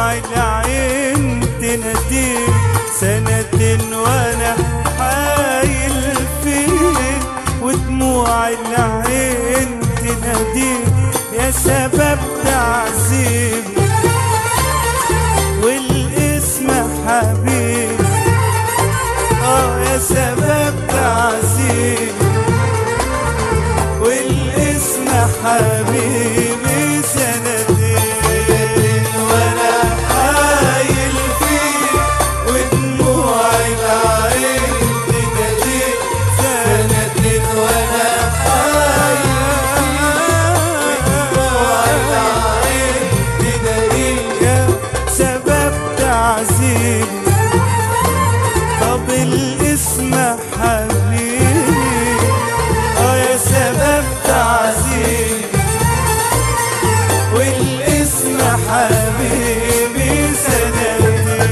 العين تناديك سنة وانا حايل فيك ودموع العين تناديك يا سبب تعذيبي والاسم حبيبي اه يا سبب تعذيبي والاسم حبيبي سنتين وانا حايل فيك ودموع العين تناديك سنتين وانا حايل فيك ودموع العين تناديك يا سبب تعذيبي طب الاسم حبيبي اه يا سبب تعذيبي والاسم حبيبي سنتين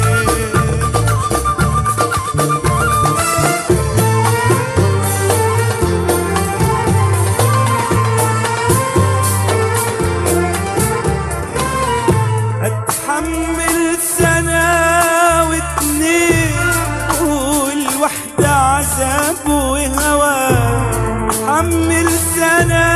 اتحمل سنة واتنين والوحدة عذاب وهوى اتحمل سنة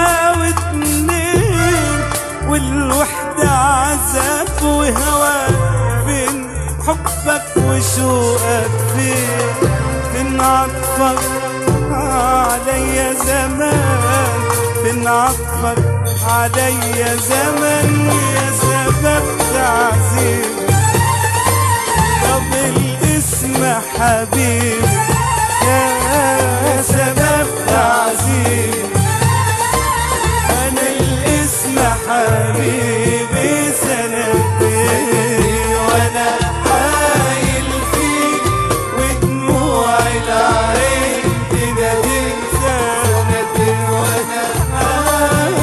واتنين والوحدة عذاب وهوى فين حبك وشوقك فين فين عطفك عليا زمان فين عطفك عليا زمان يا سبب تعذيب طب الاسم حبيبي يا سبب تعذيب انا الاسم حبيبي سنتين وانا حايل فيك ودموع العين تناديك سنتين وانا حايل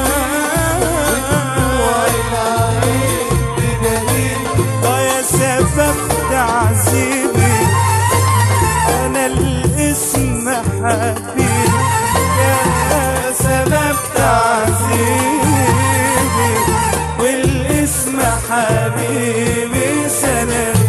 ودموع العين تناديك اه يا سبب تعذيبي انا الاسم حبيبي يا سبب تعذيبي والاسم حبيبي سنتين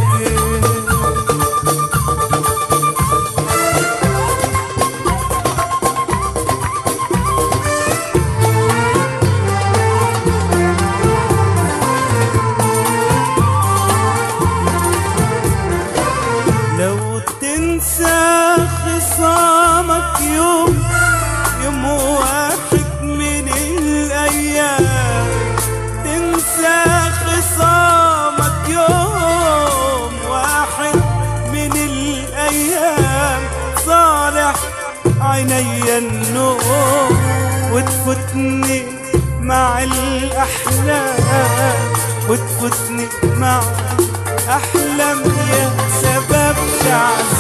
لو تنسى خصامك يوم يوم واحد من الأيام تنسى خصامك يوم واحد من الأيام صالح عيني النوم وتفوتني مع الأحلام وتفوتني مع أحلام يا سبب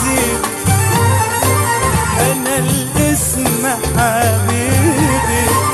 تعذيب أنا الاسم حبيبي